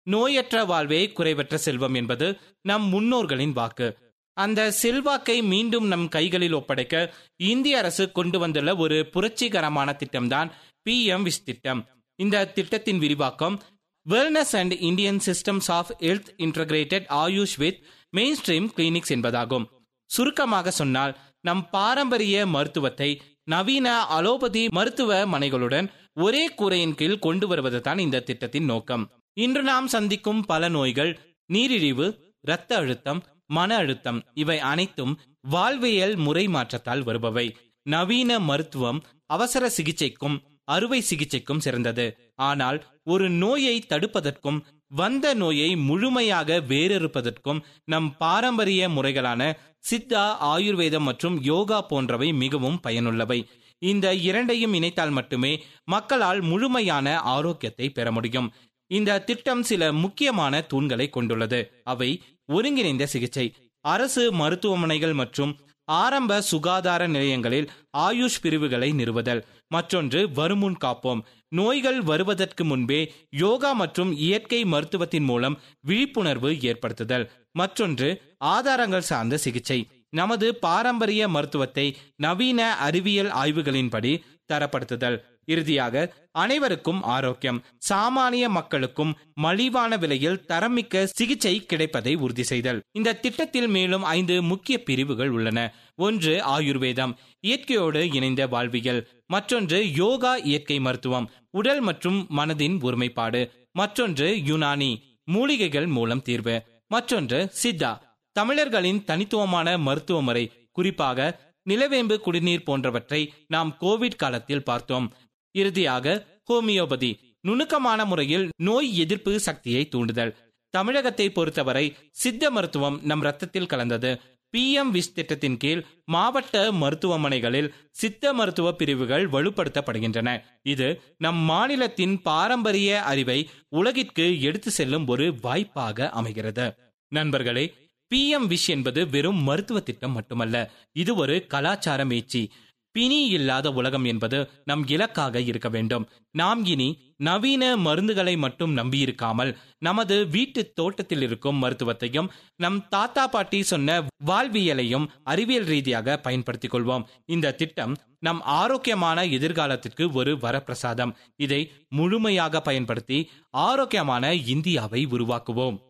நோயற்ற வாழ்வே குறைவற்ற செல்வம் என்பது நம் முன்னோர்களின் வாக்கு அந்த செல்வாக்கை மீண்டும் நம் கைகளில் ஒப்படைக்க இந்திய அரசு கொண்டு வந்துள்ள ஒரு புரட்சிகரமான திட்டம்தான் பி எம் விஷ் திட்டம் இந்த திட்டத்தின் விரிவாக்கம் wellness and Indian systems of health integrated AYUSH with mainstream clinics என்பதாகும் சுருக்கமாக சொன்னால் நம் பாரம்பரிய மருத்துவத்தை நவீன அலோபதி மருத்துவமனைகளுடன் ஒரே கூரையின் கீழ் கொண்டு வருவதுதான் இந்த திட்டத்தின் நோக்கம் இன்று நாம் சந்திக்கும் பல நோய்கள் நீரிழிவு இரத்த அழுத்தம் மன அழுத்தம் இவை அனைத்தும் வாழ்வியல் முறை மாற்றத்தால் வருபவை நவீன மருத்துவம் அவசர சிகிச்சைக்கும் அறுவை சிகிச்சைக்கும் சிறந்தது ஆனால் ஒரு நோயை தடுப்பதற்கும் வந்த நோயை முழுமையாக வேறறுப்பதற்கும் நம் பாரம்பரிய முறைகளான சித்தா ஆயுர்வேதம் மற்றும் யோகா போன்றவை மிகவும் பயனுள்ளவை இந்த இரண்டையும் இணைத்தால் மட்டுமே மக்களால் முழுமையான ஆரோக்கியத்தை பெற முடியும் இந்த திட்டம் சில முக்கியமான தூண்களை கொண்டுள்ளது அவை ஒருங்கிணைந்த சிகிச்சை அரசு மருத்துவமனைகள் மற்றும் ஆரம்ப சுகாதார நிலையங்களில் ஆயுஷ் பிரிவுகளை நிறுவுதல் மற்றொன்று வருமுன் காப்போம் நோய்கள் வருவதற்கு முன்பே யோகா மற்றும் இயற்கை மருத்துவத்தின் மூலம் விழிப்புணர்வு ஏற்படுத்துதல் மற்றொன்று ஆதாரங்கள் சார்ந்த சிகிச்சை நமது பாரம்பரிய மருத்துவத்தை நவீன அறிவியல் ஆய்வுகளின்படி தரப்படுத்துதல் இறுதியாக அனைவருக்கும் ஆரோக்கியம் சாமானிய மக்களுக்கும் மலிவான விலையில் தரமிக்க சிகிச்சை கிடைப்பதை உறுதி செய்தல் இந்த திட்டத்தில் மேலும் ஐந்து முக்கிய பிரிவுகள் உள்ளன ஒன்று ஆயுர்வேதம் இயற்கையோடு இணைந்த வாழ்வியல் மற்றொன்று யோகா இயற்கை மருத்துவம் உடல் மற்றும் மனதின் ஒருமைப்பாடு மற்றொன்று யுனானி மூலிகைகள் மூலம் தீர்வு மற்றொன்று சித்தா தமிழர்களின் தனித்துவமான மருத்துவ முறை குறிப்பாக நிலவேம்பு குடிநீர் போன்றவற்றை நாம் கோவிட் காலத்தில் பார்த்தோம் இறுதியாக ஹோமியோபதி நுணுக்கமான முறையில் நோய் எதிர்ப்பு சக்தியை தூண்டுதல் தமிழகத்தை பொறுத்தவரை சித்த மருத்துவம் நம் ரத்தத்தில் கலந்தது பி எம் விஷ் திட்டத்தின் கீழ் மாவட்ட மருத்துவமனைகளில் சித்த மருத்துவ பிரிவுகள் வலுப்படுத்தப்படுகின்றன இது நம் மாநிலத்தின் பாரம்பரிய அறிவை உலகிற்கு எடுத்து செல்லும் ஒரு வாய்ப்பாக அமைகிறது நண்பர்களே பி எம் விஷ் என்பது வெறும் மருத்துவ திட்டம் மட்டுமல்ல இது ஒரு கலாச்சார மேய்ச்சி பிணி இல்லாத உலகம் என்பது நம் இலக்காக இருக்க வேண்டும் நாம் இனி நவீன மருந்துகளை மட்டும் நம்பியிருக்காமல் நமது வீட்டு தோட்டத்தில் இருக்கும் மருத்துவத்தையும் நம் தாத்தா பாட்டி சொன்ன வாழ்வியலையும் அறிவியல் ரீதியாக பயன்படுத்திக் கொள்வோம் இந்த திட்டம் நம் ஆரோக்கியமான எதிர்காலத்திற்கு ஒரு வரப்பிரசாதம் இதை முழுமையாக பயன்படுத்தி ஆரோக்கியமான இந்தியாவை உருவாக்குவோம்